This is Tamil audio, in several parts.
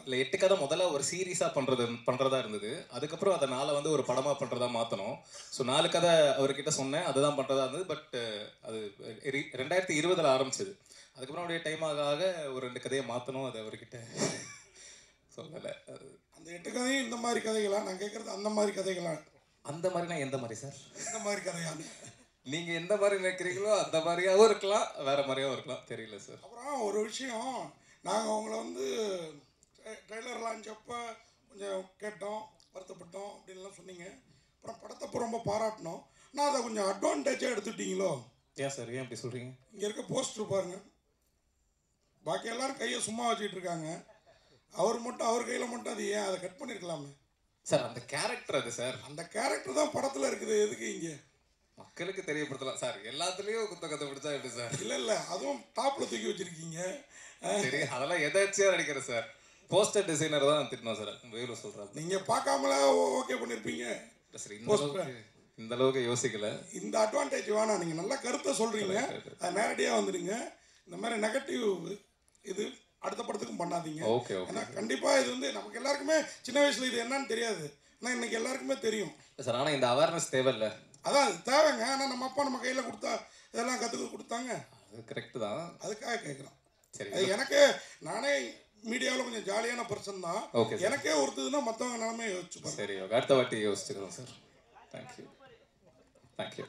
இல்லை எட்டு கதை முதல்ல ஒரு சீரீஸாக பண்ணுறது பண்ணுறதா இருந்தது அதுக்கப்புறம் அதை நாளை வந்து ஒரு படமாக பண்ணுறதா மாற்றணும் ஸோ நாலு கதை அவர்கிட்ட சொன்னேன் அதுதான் பண்ணுறதா இருந்தது பட் அது ரெ- ரெண்டாயிரத்தி இருபதில் ஆரம்பிச்சது அதுக்கப்புறம் அப்படியே டைம் ஆக ஆக ஒரு ரெண்டு கதையை மாற்றணும் அது அவர்கிட்ட சொல்லலை அது அந்த எட்டு கதையும் இந்த மாதிரி கதைகளா நான் கேட்குறது அந்த மாதிரி கதைகளா அந்த மாதிரினா எந்த மாதிரி சார் இந்த மாதிரி கதையான்னு நீங்கள் எந்த மாதிரி நினைக்கிறீங்களோ அந்த மாதிரியாகவும் இருக்கலாம் வேற மாதிரியாகவும் இருக்கலாம் தெரியல சார் அப்புறம் ஒரு விஷயம் நாங்கள் உங்களை வந்து ட்ரெய்லர் லான்ச் அப்போ கொஞ்சம் கேட்டோம் வருத்தப்பட்டோம் அப்படின்லாம் சொன்னீங்க அப்புறம் படத்தை அப்போ ரொம்ப பாராட்டினோம் நான் அதை கொஞ்சம் அட்வான்டேஜாக எடுத்துட்டீங்களோ ஏன் சார் ஏன் அப்படி சொல்கிறீங்க இங்கே இருக்க போஸ்டர் பாருங்க பாக்கி எல்லாரும் கையை சும்மா வச்சுக்கிட்டு இருக்காங்க அவர் மட்டும் அவர் கையில் மட்டும் அது ஏன் அதை கட் பண்ணியிருக்கலாமே சார் அந்த கேரக்டர் அது சார் அந்த கேரக்டர் தான் படத்தில் இருக்குது எதுக்கு இங்கே மக்களுக்கு தெரியப்படுத்தலாம் சார் எல்லாத்துலேயும் குத்த கதை பிடிச்சா எப்படி சார் இல்லை இல்லை அதுவும் டாப்பில் தூக்கி வச்சுருக்கீங்க சரி அதெல்லாம் எதாச்சியாக நடிக்கிறேன் சார் போஸ்டர் டிசைனர் தான் திட்டணும் சார் வேலு சொல்கிறாரு நீங்கள் பார்க்காமல ஓகே பண்ணியிருப்பீங்க சரி இந்த அளவுக்கு இந்த அளவுக்கு யோசிக்கல இந்த அட்வான்டேஜ் வேணாம் நீங்கள் நல்ல கருத்தை சொல்கிறீங்க அது நேரடியாக வந்துடுங்க இந்த மாதிரி நெகட்டிவ் இது அடுத்த படத்துக்கும் பண்ணாதீங்க ஓகே ஓகே ஏன்னா கண்டிப்பாக இது வந்து நமக்கு எல்லாருக்குமே சின்ன வயசில் இது என்னன்னு தெரியாது ஆனால் இன்னைக்கு எல்லாருக்குமே தெரியும் சார் ஆனால் இந்த அவேர்னஸ் தேவையில்ல அதான் அது தேவைங்க ஆனால் நம்ம அப்பா நம்ம கையில் கொடுத்தா இதெல்லாம் கற்றுக்க கொடுத்தாங்க அது கரெக்டு தான் அதுக்காக கேட்குறோம் சரி அது எனக்கு நானே மீடியாவில் கொஞ்சம் ஜாலியான பர்சன் தான் ஓகே சார் எனக்கே ஒருத்ததுன்னா மற்றவங்க நிலமே யோசிச்சு பாருங்க சரி ஓகே அடுத்த வாட்டி யோசிச்சுக்கிறோம் சார் தேங்க்யூ தேங்க்யூ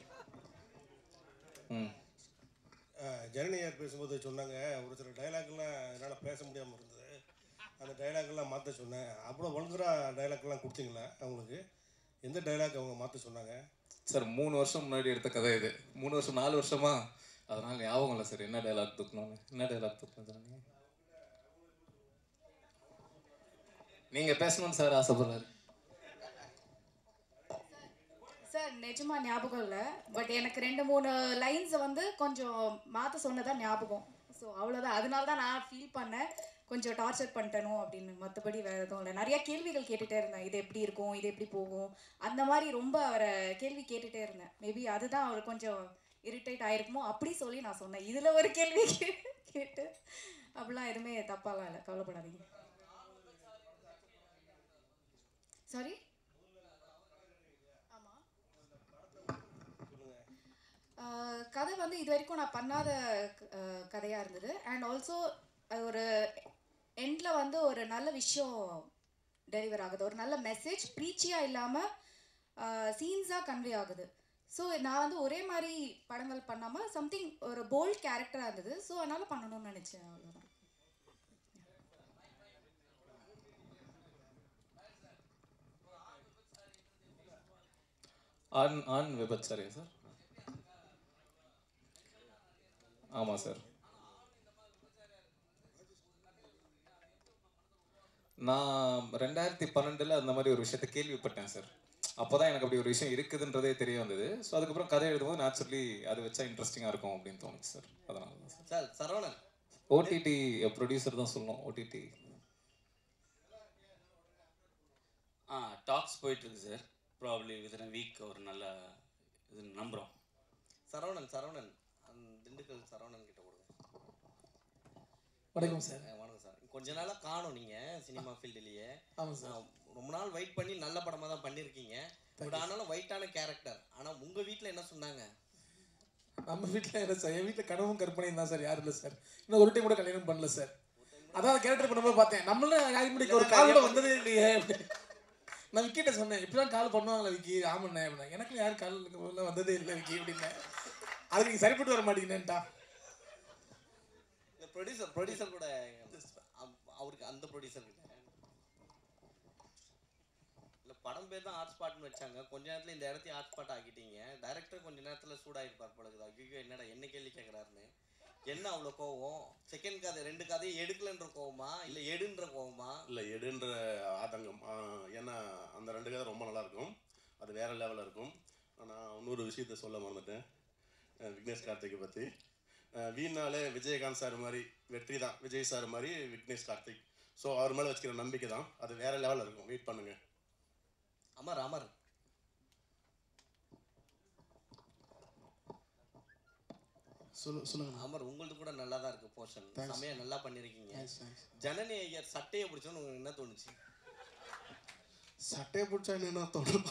ம் ஜனனியார் பேசும்போது சொன்னாங்க ஒரு சில டைலாக்லாம் என்னால் பேச முடியாமல் இருந்தது அந்த டைலாக்லாம் மாற்ற சொன்னேன் அவ்வளோ வல்கராக டைலாக்லாம் கொடுத்தீங்களா அவங்களுக்கு எந்த டைலாக் அவங்க மாற்ற சொன்னாங்க சார் மூணு வருஷம் முன்னாடி எடுத்த கதை இது மூணு வருஷம் நாலு வருஷமா அதனால ஞாபகம் இல்லை சார் என்ன டைலாக் தூக்கணும்னு என்ன டைலாக் தூக்கணும் சார் நீங்க நீங்க பேசணும்னு சார் ஆசைப்படுறாரு சார் நிஜமா ஞாபகம் இல்லை பட் எனக்கு ரெண்டு மூணு லைன்ஸை வந்து கொஞ்சம் மாற்ற சொன்னதா ஞாபகம் ஸோ அவ்வளோதான் அதனால தான் நான் ஃபீல் பண்ணேன் கொஞ்சம் டார்ச்சர் பண்ணிட்டனும் அப்படின்னு மற்றபடி வேறு எதுவும் இல்லை நிறைய கேள்விகள் கேட்டுகிட்டே இருந்தேன் இது எப்படி இருக்கும் இது எப்படி போகும் அந்த மாதிரி ரொம்ப அவரை கேள்வி கேட்டுகிட்டே இருந்தேன் மேபி அதுதான் அவர் கொஞ்சம் இரிட்டேட் ஆயிருக்குமோ அப்படி சொல்லி நான் சொன்னேன் இதில் ஒரு கேள்வி கே- கேட்டு அப்படிலாம் எதுவுமே தப்பாலாம் இல்லை கவலைப்படாதீங்க சாரி ஆஹ் கதை வந்து இது வரைக்கும் நான் பண்ணாத ஆஹ் கதையா இருந்தது அண்ட் ஆல்சோ அது ஒரு எண்டில் வந்து ஒரு நல்ல விஷயம் டெலிவர் ஆகுது ஒரு நல்ல மெசேஜ் ப்ரீச்சியாக இல்லாமல் சீன்ஸாக கன்வே ஆகுது ஸோ நான் வந்து ஒரே மாதிரி படங்கள் பண்ணாமல் சம்திங் ஒரு போல்ட் கேரக்டராக இருந்தது ஸோ அதனால் பண்ணணும்னு நினச்சேன் அவ்வளோதான் ஆண் ஆண் விபச்சாரியா சார் ஆமாம் சார் நான் ரெண்டாயிரத்தி பன்னெண்டில் அந்த மாதிரி ஒரு விஷயத்தை கேள்விப்பட்டேன் சார் அப்போ தான் எனக்கு அப்படி ஒரு விஷயம் இருக்குதுன்றதே தெரிய வந்தது ஸோ அதுக்கப்புறம் கதை எழுதும்போது நேச்சுரலி அது வச்சா இன்ட்ரெஸ்டிங்காக இருக்கும் அப்படின்னு தோணுச்சு சார் அதனால தான் sir sir Saravanan OTT producer தான் சொல்லணும் ஓடிடி ஆ டாக்ஸ் போயிட்டுருக்கு சார் ப்ராப்ளி வித்தின் வீக் ஒரு நல்ல இது நம்புகிறோம் சரவணன் சரவணன் அந்த திண்டுக்கல் சரவணன் கிட்ட கொடுங்க வணக்கம் சார் ஆ, வணக்கம் சார் கொஞ்ச நாளாக காணும் நீங்கள் சினிமா ஃபீல்டுலேயே ஆமாம் சார் ரொம்ப நாள் வெயிட் பண்ணி நல்ல படமாக தான் பண்ணியிருக்கீங்க பட் ஆனாலும் ஒயிட்டான கேரக்டர் ஆனால் உங்கள் வீட்டில் என்ன சொன்னாங்க நம்ம வீட்டில் இல்லை சார் என் வீட்டில் கனவும் கற்பனையும் தான் சார் யாரும் இல்லை சார் இன்னும் ஒரு டைம் கூட கல்யாணம் பண்ணல சார் அதான் கேரக்டர் பண்ணும்போது பார்த்தேன் நம்மளும் யாருக்கும் ஒரு கால் கூட வந்ததே இல்லையே அப்படின்னு. நான் விக்கிட்ட சொன்னேன் இப்படிலாம் கால் பண்ணுவாங்களா விக்கி ஆமாண்ணே அப்படின்னா எனக்கு யாரும் கால் எல்லாம் வந்ததே இல்லை விக்கி அப்படின்னேன் அதுக்கு நீங்கள் சரிப்பட்டு வர மாட்டீங்கன்னுட்டா இந்த ப்ரொடியூசர் ப்ரொடியூசர் கூட அவ- அவருக்கு அந்த ப்ரொடியூசர் கிட்ட இல்லை படம் பேர் தான் ஹாட் ஸ்பாட்னு வச்சாங்க கொஞ்ச நேரத்தில் இந்த இடத்தையும் ஹாட் ஸ்பாட் ஆக்கிட்டீங்க டைரக்டர் கொஞ்ச நேரத்தில் சூடாயிருப்பார் பழகுது ஐயோ என்னடா என்ன கேள்வி கேட்குறாருன்னு என்ன அவ்வளோ கோவம் செகண்ட் கதை ரெண்டு கதையும் எடுக்கலன்ற கோவமா இல்லை எடுன்ற கோவமா இல்லை எடுன்ற ஆதங்கம் ஆ, ஏன்னா அந்த ரெண்டு கதை ரொம்ப நல்லா இருக்கும் அது வேற லெவலில் இருக்கும் நான் இன்னொரு விஷயத்த சொல்ல மறந்துட்டேன் அஹ் விக்னேஷ் கார்த்திகை பற்றி வீணாலே விஜயகாந்த் சார் மாதிரி வெற்றி தான் விஜய் சார் மாதிரி விக்னேஷ் கார்த்திக் ஸோ அவர் மேலே வச்சுக்கிற நம்பிக்கை தான் அது வேற லெவலில் இருக்கும் வெயிட் பண்ணுங்க அமர் அமர் சொல்லு சொல்லுங்க அமர் உங்களது கூட நல்லா தான் இருக்கு போர்ஷன் Thanks. செமையா நல்லா பண்ணிருக்கீங்க தேங்க்ஸ் தேங்க்ஸ் ஜனனி ஐயர் சட்டையை பிடிச்சோன்னு உங்களுக்கு என்ன தோணுச்சு சட்டையை பிடிச்சா என்ன தோணும்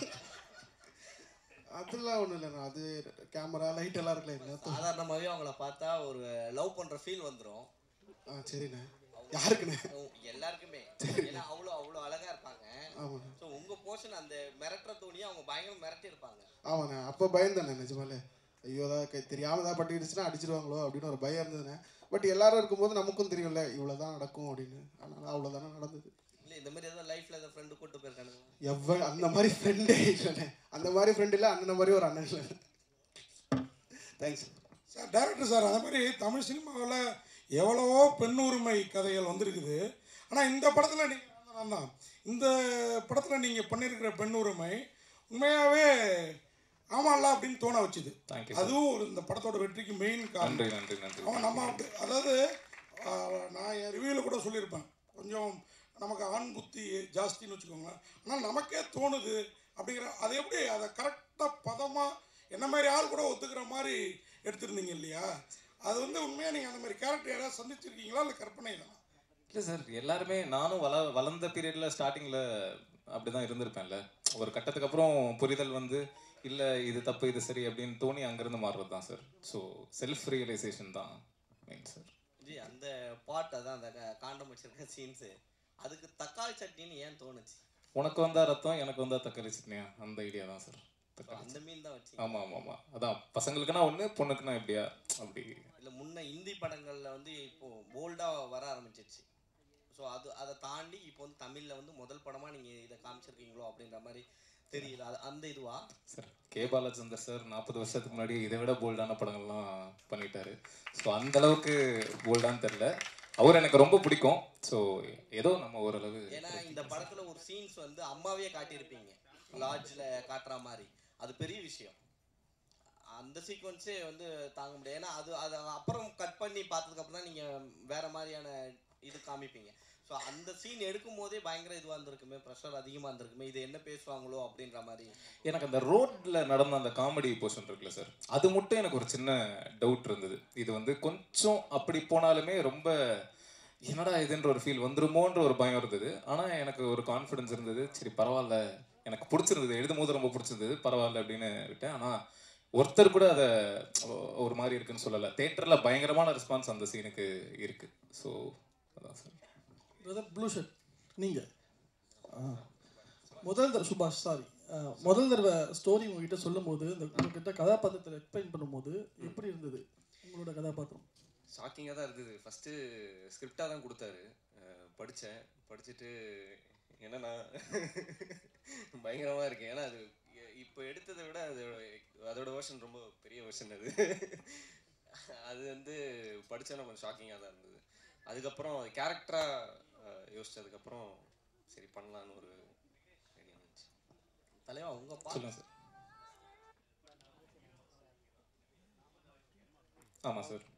அதெல்லாம் ஒன்றும் இல்லைண்ணா அது கேமரா லைட் எல்லாம் இருக்குல்ல என்ன தோணும் சாதாரணமாகவே அவங்கள பார்த்தா ஒரு லவ் பண்ற ஃபீல் வந்துரும் ஆ சரிண்ணே யாருக்குண்ணே எல்லாருக்குமே ஏன்னா அவ்வளோ அவ்வளோ அழகா இருப்பாங்க ஆமாண்ணே ஸோ உங்க போர்ஷன் அந்த மிரட்டுற தோணியை அவங்க பயங்கர மிரட்டி இருப்பாங்க ஆமாண்ணே அப்போ பயந்தேண்ணே நிஜமாலே ஐயோ தான் கை தெரியாமல் தான் பட்டுக்கிடுச்சுன்னா அடிச்சிருவாங்களோ அப்படின்னு ஒரு பயம் இருந்ததுண்ணே பட் எல்லாரும் இருக்கும்போது நமக்கும் தெரியும்ல இவ்வளோ தான் நடக்கும் அப்படின்னு அதனால் அவ்வளோதானே நடந்தது இல்ல இந்த மாதிரி ஏதாவது லைஃப்ல ஏதாவது ஃப்ரெண்டு கூட்டு போயிருக்கானுங்க எவ்வளோ அந்த மாதிரி ஃப்ரெண்டே இல்லைண்ணே அந்த மாதிரி ஃப்ரெண்ட் இல்லை அந்த மாதிரி ஒரு அண்ணன் இல்லை தேங்க்ஸ் சார் டைரக்டர் சார் அந்த மாதிரி தமிழ் சினிமாவில் எவ்வளவோ பெண் உரிமை கதைகள் வந்திருக்குது ஆனால் இந்த படத்தில் நீங்கள் நான் தான் இந்த படத்தில் நீங்கள் பண்ணியிருக்கிற பெண் உரிமை உண்மையாகவே ஆமாம்ல அப்படின்னு தோண வச்சுது தேங்க்யூ அதுவும் ஒரு இந்த படத்தோட வெற்றிக்கு மெயின் காரணம் நன்றி நன்றி நன்றி அவன் நம்ம அப்படி- அதாவது ஆஹ், நான் என் ரிவ்யூவில் கூட சொல்லியிருப்பேன் கொஞ்சம் நமக்கு ஆண் புத்தி ஜாஸ்தின்னு வச்சுக்கோங்களேன் ஆனால் நமக்கே தோணுது அப்படிங்கிற அது எப்படி அதை கரெக்டாக பதமாக என்ன மாதிரி ஆள் கூட ஒத்துக்கிற மாதிரி எடுத்திருந்தீங்க இல்லையா அது வந்து உண்மையாக நீங்கள் அந்த மாதிரி கேரக்டர் யாராவது சந்திச்சிருக்கீங்களா இல்லை கற்பனை தானா இல்லை சார் எல்லாருமே நானும் வள வளர்ந்த பீரியடில் ஸ்டார்டிங்கில் அப்படி தான் இருந்திருப்பேன்ல ஒரு கட்டத்துக்கு அப்புறம் புரிதல் வந்து இல்லை இது தப்பு இது சரி அப்படின்னு தோணி அங்கேருந்து மாறுறது தான் சார் ஸோ செல்ஃப் ரியலைசேஷன் தான் மெயின் சார் ஜி அந்த பாட் அதான் அந்த க- காண்டம் வச்சிருக்க சீன்ஸு அதுக்கு தக்காளி சட்னின்னு ஏன் தோணுச்சு உனக்கு வந்தா ரத்தம் எனக்கு வந்தா தக்காளி சட்னியா அந்த ஐடியா தான் சார் தக்காளி அந்த மீன் தான் வச்சு ஆமாம் ஆமாம் ஆமாம் அதான் பசங்களுக்குனா ஒன்று பொண்ணுக்குனா எப்படியா அப்படி இல்லை முன்ன இந்தி படங்களில் வந்து இப்போ போல்டாக வர ஆரம்பிச்சிருச்சு ஸோ அது அதை தாண்டி இப்போ வந்து தமிழில் வந்து முதல் படமாக நீங்கள் இதை காமிச்சிருக்கீங்களோ அப்படின்ற மாதிரி தெரியுது அது அந்த இதுவா சார் கே பாலச்சந்தர் சார் நாற்பது வருஷத்துக்கு முன்னாடி இதை விட போல்டான படங்கள்லாம் பண்ணிட்டாரு ஸோ அந்த அளவுக்கு போல்டான்னு தெரில அவர் எனக்கு ரொம்ப பிடிக்கும் ஸோ ஏதோ நம்ம ஓரளவு ஏன்னா இந்த படத்துல ஒரு சீன்ஸ் வந்து அம்மாவே காட்டியிருப்பீங்க லாட்ஜில் காட்டுற மாதிரி அது பெரிய விஷயம் அந்த சீக்வன்ஸே வந்து தாங்க முடியாது ஏன்னா அது அது அப்புறம் கட் பண்ணி பார்த்ததுக்கு அப்புறம் தான் நீங்கள் வேற மாதிரியான இது காமிப்பீங்க ஸோ அந்த சீன் எடுக்கும் போதே பயங்கர இதுவாக இருந்திருக்குமே ப்ரெஷர் அதிகமாக இருந்திருக்குமே இது என்ன பேசுவாங்களோ அப்படின்ற மாதிரி எனக்கு அந்த ரோட்ல நடந்த அந்த காமெடி போர்ஷன் இருக்குல்ல சார் அது மட்டும் எனக்கு ஒரு சின்ன டவுட் இருந்தது இது வந்து கொஞ்சம் அப்படி போனாலுமே ரொம்ப என்னடா இதுன்ற ஒரு ஃபீல் வந்துருமோன்ற ஒரு பயம் இருந்தது ஆனால் எனக்கு ஒரு கான்ஃபிடன்ஸ் இருந்தது சரி பரவாயில்ல எனக்கு பிடிச்சிருந்தது எழுதும் போது ரொம்ப பிடிச்சிருந்தது பரவாயில்ல அப்படின்னு விட்டேன் ஆனால் ஒருத்தர் கூட அதை ஒரு மாதிரி இருக்குன்னு சொல்லலை தேட்டரில் பயங்கரமான ரெஸ்பான்ஸ் அந்த சீனுக்கு இருக்கு ஸோ அதான் சார் பிரதர் ப்ளூ ஷர்ட் நீங்கள் முதல் தடவை சுபாஷ் சாரி முதல் தடவை ஸ்டோரி உங்ககிட்ட சொல்லும்போது இந்த உங்ககிட்ட கதாபாத்திரத்தில் எக்ஸ்பிளைன் பண்ணும்போது எப்படி இருந்தது உங்களோட கதாபாத்திரம் ஷாக்கிங்காக தான் இருந்தது ஃபஸ்ட்டு ஸ்கிரிப்டாக தான் கொடுத்தாரு படித்தேன் படிச்சுட்டு என்னன்னா பயங்கரமாக இருக்கு ஏன்னா அது எ- இப்போ எடுத்ததை விட அதோட அதோட வெர்ஷன் ரொம்ப பெரிய வெர்ஷன் அது அது வந்து படித்தா கொஞ்சம் ஷாக்கிங்காக தான் இருந்தது அதுக்கப்புறம் கேரக்டராக யோசிச்சதுக்கப்புறம் சரி பண்ணலான்னு ஒரு ஐடியா வந்துச்சு தலைவா உங்கள் பா சொல்லுங்கள் சார் ஆமாம் சார்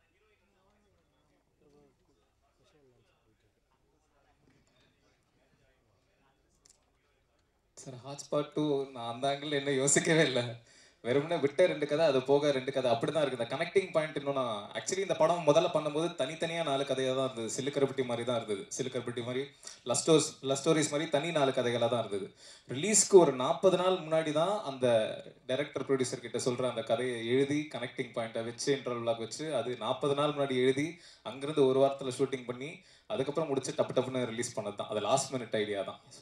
சார் ஹாட்ஸ்பாட் டூ நான் அந்த ஆங்கிள் என்ன யோசிக்கவே இல்லை வெறுமனே விட்ட ரெண்டு கதை அது போக ரெண்டு கதை அப்படி தான் இருக்குது இந்த கனெக்டிங் பாயிண்ட் இன்னும் நான் ஆக்சுவலி இந்த படம் முதல்ல பண்ணும்போது தனித்தனியாக நாலு கதையாக தான் இருந்தது சிலுக்கரப்பட்டி மாதிரி தான் இருந்தது சிலுக்கரப்பட்டி மாதிரி லவ் ஸ்டோர்ஸ் லவ் ஸ்டோரிஸ் மாதிரி தனி நாலு கதைகளாக தான் இருந்தது ரிலீஸ்க்கு ஒரு நாற்பது நாள் முன்னாடி தான் அந்த டைரக்டர் ப்ரொடியூசர் கிட்ட சொல்கிற அந்த கதையை எழுதி கனெக்டிங் பாயிண்ட்டை வச்சு இன்டர்வலாக வச்சு அது நாற்பது நாள் முன்னாடி எழுதி அங்கேருந்து ஒரு வாரத்தில் ஷூட்டிங் பண்ணி அதுக்கப்புறம் முடிச்சு டப்பு டப்புன்னு ரிலீஸ் பண்ணது தான் அது லாஸ்ட் மினிட் ஐடியா தான் ஸோ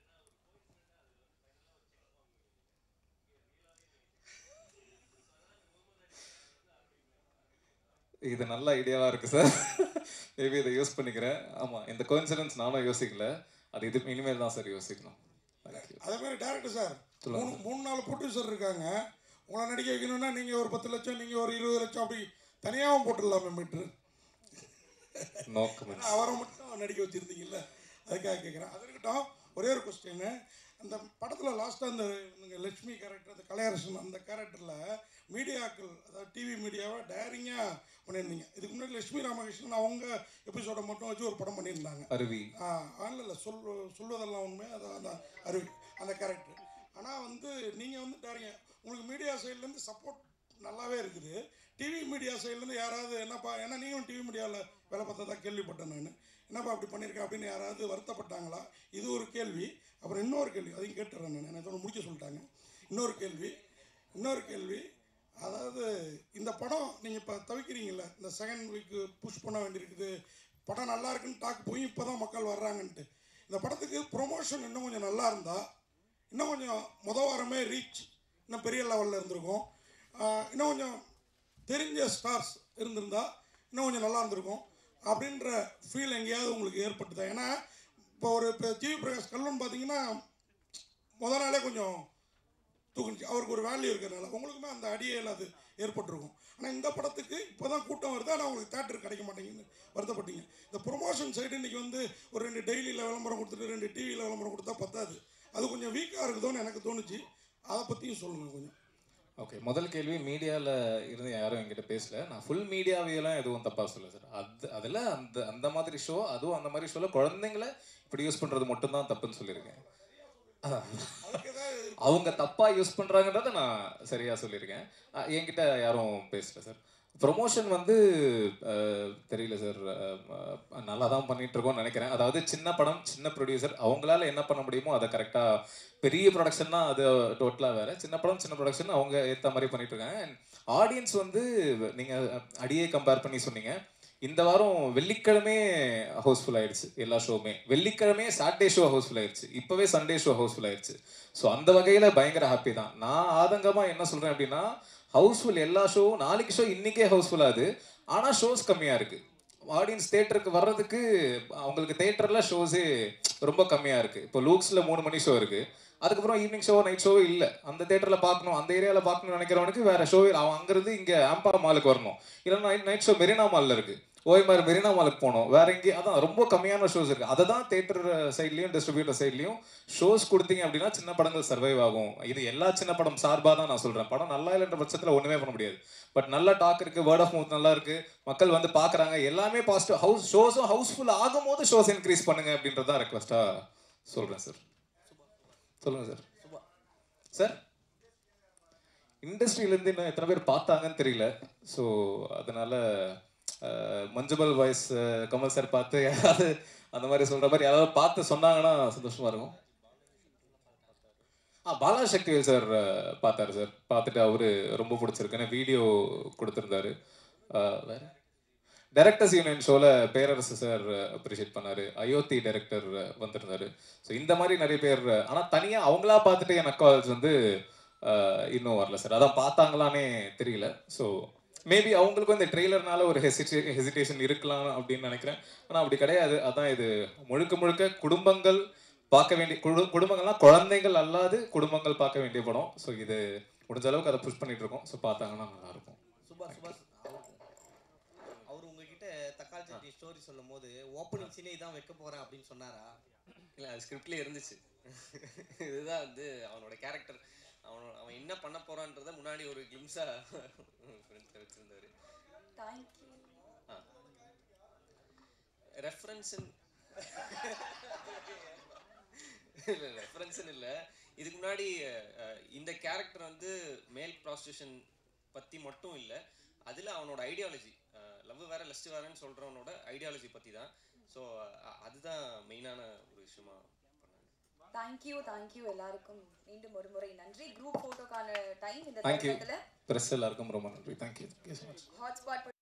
இது நல்ல ஐடியாவாக இருக்குது சார் மேபி இதை யூஸ் பண்ணிக்கிறேன் ஆமாம் இந்த கோயின்சிடன்ஸ் நானும் யோசிக்கல அது இது இனிமேல் தான் சார் யோசிக்கணும் தேங்க்யூ அதே மாதிரி டேரக்டர் சார் சொல்லுங்க மூணு மூணு நாலு ப்ரொடியூசர் இருக்காங்க உங்களை நடிக்க வைக்கணும்னா நீங்கள் ஒரு பத்து லட்சம் நீங்கள் ஒரு இருபது லட்சம் அப்படி தனியாகவும் போட்டுடலாமே மீட்ரு நோ கமெண்ட்ஸ் அவரை மட்டும் நடிக்க வச்சுருந்தீங்கல்ல அதுக்காக கேட்குறேன் அது இருக்கட்டும் ஒரே ஒரு கொஸ்டின் அந்த படத்தில் லாஸ்ட்டாக அந்த இவங்க லட்சுமி கேரக்டர் அந்த கலையரசன் அந்த கேரக்டரில் மீடியாக்கள் அதாவது டிவி மீடியாவை டேரிங்காக பண்ணியிருந்தீங்க இதுக்கு முன்னாடி லட்சுமி ராமகிருஷ்ணன் அவங்க எபிசோடை மட்டும் வச்சு ஒரு படம் பண்ணியிருந்தாங்க அருவி ஆன்ல இல்லை சொல் சொல்வதெல்லாம் உண்மை அது அந்த அருவி அந்த கேரக்டர் ஆனால் வந்து நீங்கள் வந்து டேரிங்க உங்களுக்கு மீடியா சைட்லேருந்து சப்போர்ட் நல்லாவே இருக்குது டிவி மீடியா சைட்லேருந்து யாராவது என்னப்பா ஏன்னா நீங்களும் டிவி மீடியாவில் வேலை பார்த்ததா கேள்விப்பட்டேன் நான் என்னப்பா அப்படி பண்ணியிருக்கேன் அப்படின்னு யாராவது வருத்தப்பட்டாங்களா இது ஒரு கேள்வி அப்புறம் இன்னொரு கேள்வி அதையும் கேட்டுறேன் நான் எனக்கு ஒன்று முடிக்க சொல்லிட்டாங்க இன்னொரு கேள்வி இன்னொரு கேள்வி அதாவது இந்த படம் நீங்கள் இப்போ தவிக்கிறீங்கல்ல இந்த செகண்ட் வீக்கு புஷ் பண்ண வேண்டியிருக்குது படம் நல்லா இருக்குன்னு டாக் போய் இப்போ தான் மக்கள் வர்றாங்கன்ட்டு இந்த படத்துக்கு ப்ரொமோஷன் இன்னும் கொஞ்சம் நல்லா இருந்தால் இன்னும் கொஞ்சம் முத வாரமே ரீச் இன்னும் பெரிய லெவலில் இருந்திருக்கும் ஆஹ் இன்னும் கொஞ்சம் தெரிஞ்ச ஸ்டார்ஸ் இருந்திருந்தா இன்னும் கொஞ்சம் நல்லா இருந்திருக்கும் அப்படின்ற ஃபீல் எங்கேயாவது உங்களுக்கு ஏற்பட்டுதா ஏன்னா இப்போ ஒரு இப்போ ஜிவி பிரகாஷ் கல்லூன் பார்த்தீங்கன்னா முத நாளே கொஞ்சம் தூக்குனுச்சு அவருக்கு ஒரு வேல்யூ இருக்கிறனால உங்களுக்குமே அந்த அடியில் அது ஏற்பட்டிருக்கும் ஆனால் இந்த படத்துக்கு இப்போ தான் கூட்டம் வருது ஆனால் உங்களுக்கு தேட்டர் கிடைக்க மாட்டேங்குதுன்னு வருத்தப்பட்டீங்க இந்த ப்ரொமோஷன் சைடு இன்றைக்கி வந்து ஒரு ரெண்டு டெய்லியில் விளம்பரம் கொடுத்துட்டு ரெண்டு டிவியில் விளம்பரம் கொடுத்தா பத்தாது அது கொஞ்சம் வீக்காக இருக்குதோன்னு எனக்கு தோணுச்சு அதை பற்றியும் சொல்லுங்கள் கொஞ்சம் ஓகே முதல் கேள்வி மீடியாவில் இருந்து யாரும் என்கிட்ட பேசல நான் ஃபுல் மீடியாவையெல்லாம் எதுவும் தப்பாக சொல்ல சார் அது அதில் அந்த அந்த மாதிரி ஷோ அதுவும் அந்த மாதிரி ஷோவில் குழந்தைங்கள இப்படி யூஸ் பண்ணுறது மட்டும்தான் தப்புன்னு சொல்லியிருக்கேன் அதான். அதுக்கு ஏதாவது அவங்க தப்பாக யூஸ் பண்ணுறாங்கன்றத நான் சரியாக சொல்லியிருக்கேன் அஹ் என்கிட்ட யாரும் பேசல சார் ப்ரொமோஷன் வந்து அஹ், தெரியல சார் நல்லா தான் பண்ணிட்டு இருக்கோம்னு நினைக்கிறேன் அதாவது சின்ன படம் சின்ன ப்ரொடியூசர் அவங்களால என்ன பண்ண முடியுமோ அதை கரெக்டாக பெரிய ப்ரொடக்ஷன்னா அது டோட்டலாக வேற சின்ன படம் சின்ன ப்ரொடக்ஷன் அவங்க ஏற்ற மாதிரி பண்ணிட்டு இருக்காங்க ஆடியன்ஸ் வந்து நீங்கள் அடியே கம்பேர் பண்ணி சொன்னீங்க இந்த வாரம் வெள்ளிக்கிழமே ஹவுஸ்ஃபுல் ஆயிடுச்சு எல்லா ஷோவுமே வெள்ளிக்கிழமே சாட்டர்டே ஷோ ஹவுஸ்ஃபுல் ஆயிடுச்சு இப்போவே சண்டே ஷோ ஹவுஸ்ஃபுல் ஆயிடுச்சு ஸோ அந்த வகையில் பயங்கர ஹாப்பி தான் நான் ஆதங்கமாக என்ன சொல்கிறேன் அப்படின்னா ஹவுஸ்ஃபுல் எல்லா ஷோவும் நாளைக்கு ஷோ இன்னைக்கே ஹவுஸ்ஃபுல் ஆகுது ஆனால் ஷோஸ் கம்மியாக இருக்குது ஆடியன்ஸ் தேட்டருக்கு வர்றதுக்கு அவங்களுக்கு தேட்டரில் ஷோஸே ரொம்ப கம்மியாக இருக்குது இப்போ லூக்ஸில் மூணு மணி ஷோ இருக்குது அதுக்கப்புறம் ஈவினிங் ஷோ நைட் ஷோ இல்லை அந்த தேட்டரில் பார்க்கணும் அந்த ஏரியாவில் பார்க்கணும்னு நினைக்கிறவனுக்கு வேற ஷோ அவன் அங்கேருந்து இங்கே ஆம்பா மாலுக்கு வரணும் இல்லைன்னா நைட் நைட் ஷோ மெரினா மாலில் இருக்குது ஓய்மார் மெரினா மாலுக்கு போகணும் வேற எங்கே அதான் ரொம்ப கம்மியான ஷோஸ் இருக்குது அதை தான் தேட்டர் சைட்லேயும் டிஸ்ட்ரிபியூட்டர் சைட்லேயும் ஷோஸ் கொடுத்தீங்க அப்படின்னா சின்ன படங்கள் சர்வைவ் ஆகும் இது எல்லா சின்ன படம் சார்பாக தான் நான் சொல்கிறேன் படம் நல்லா இல்லைன்ற பட்சத்தில் ஒன்றுமே பண்ண முடியாது பட் நல்ல டாக் இருக்குது வேர்ட் ஆஃப் மவுத் நல்லா இருக்குது மக்கள் வந்து பார்க்குறாங்க எல்லாமே பாசிட்டிவ் ஹவுஸ் ஷோஸும் ஹவுஸ்ஃபுல் ஆகும்போது ஷோஸ் இன்க்ரீஸ் பண்ணுங்க அப்படின்றதான் ரெக்வஸ்ட்டாக சொல்கிறேன் சார் சொல்லுங்கள் சார் சார் இண்டஸ்ட்ரியிலேருந்து இன்னும் எத்தனை பேர் பார்த்தாங்கன்னு தெரியல ஸோ அதனால அஹ், மஞ்சுமல் வாய்ஸ் கமல் சார் பார்த்து யாராவது அந்த மாதிரி சொல்கிற மாதிரி யாராவது பார்த்து சொன்னாங்கன்னா சந்தோஷமா இருக்கும் ஆ பாலா சக்திவேல் சார் அஹ், பார்த்தாரு சார் பார்த்துட்டு அவரு ரொம்ப பிடிச்சிருக்குன்னு வீடியோ கொடுத்துருந்தாரு அஹ், வேற டைரக்டர்ஸ் யூனியன் ஷோவில் பேரரசு சார் அப்ரிஷியேட் பண்ணாரு அயோத்தி டைரக்டர் வந்திருந்தாரு ஸோ இந்த மாதிரி நிறைய பேர் ஆனால் தனியாக அவங்களா பார்த்துட்டு என் அக்கால்ஸ் வந்து அஹ், இன்னும் வரல சார் அதான் பார்த்தாங்களானே தெரியல ஸோ மேபி அவங்களுக்கு வந்து ட்ரெய்லர்னால ஒரு ஹெசிடே ஹெசிடேஷன் இருக்கலாம் அப்படின்னு நினைக்கிறேன் ஆனால் அப்படி கிடையாது அதான் இது முழுக்க முழுக்க குடும்பங்கள் பார்க்க வேண்டிய குடு குடும்பங்கள்லாம் குழந்தைகள் அல்லாது குடும்பங்கள் பார்க்க வேண்டிய படம் ஸோ இது முடிஞ்ச அளவுக்கு அதை புஷ் பண்ணிட்டு இருக்கோம் ஸோ பார்த்தாங்கன்னா நல்லா இருக்கும் சுபாஷ் சுபாஷ் அவர் அவர் உங்ககிட்ட தக்காளி சட்னி ஸ்டோரி சொல்லும் போது ஓப்பனிங் சீனே இதான் வைக்க போறேன் அப்படின்னு சொன்னாரா இல்லை அது ஸ்கிரிப்ட்லேயே இருந்துச்சு இதுதான் வந்து அவனோட கேரக்டர் அவனோட அவன் என்ன பண்ண போறான்றத முன்னாடி ஒரு கிளிம்ஸாக ஃப்ரெண்ட்ஸ் வச்சுருந்தாரு தேங்க்யூ ரெஃபரன்ஸுன்னு இல்லை ரெஃபரன்ஸுன்னு இல்லை இதுக்கு முன்னாடி அஹ், இந்த கேரக்டர் வந்து மேல் ப்ராஸ்டியூஷன் பற்றி மட்டும் இல்லை அதில் அவனோட ஐடியாலஜி லவ் வேற லஸ்ட் வேறன்னு சொல்கிறவனோட ஐடியாலஜி பற்றி தான் ஸோ அதுதான் மெயினான ஒரு விஷயமா பண்ணாங்க தேங்க்யூ தேங்க்யூ எல்லாருக்கும் மீண்டும் ஒரு முறை நன்றி குரூப் போட்டோக்கான டைம் இந்த Thank you. தருணத்துல ப்ரெஸ் எல்லாருக்கும் ரொம்ப நன்றி thank you thank you so much hotspot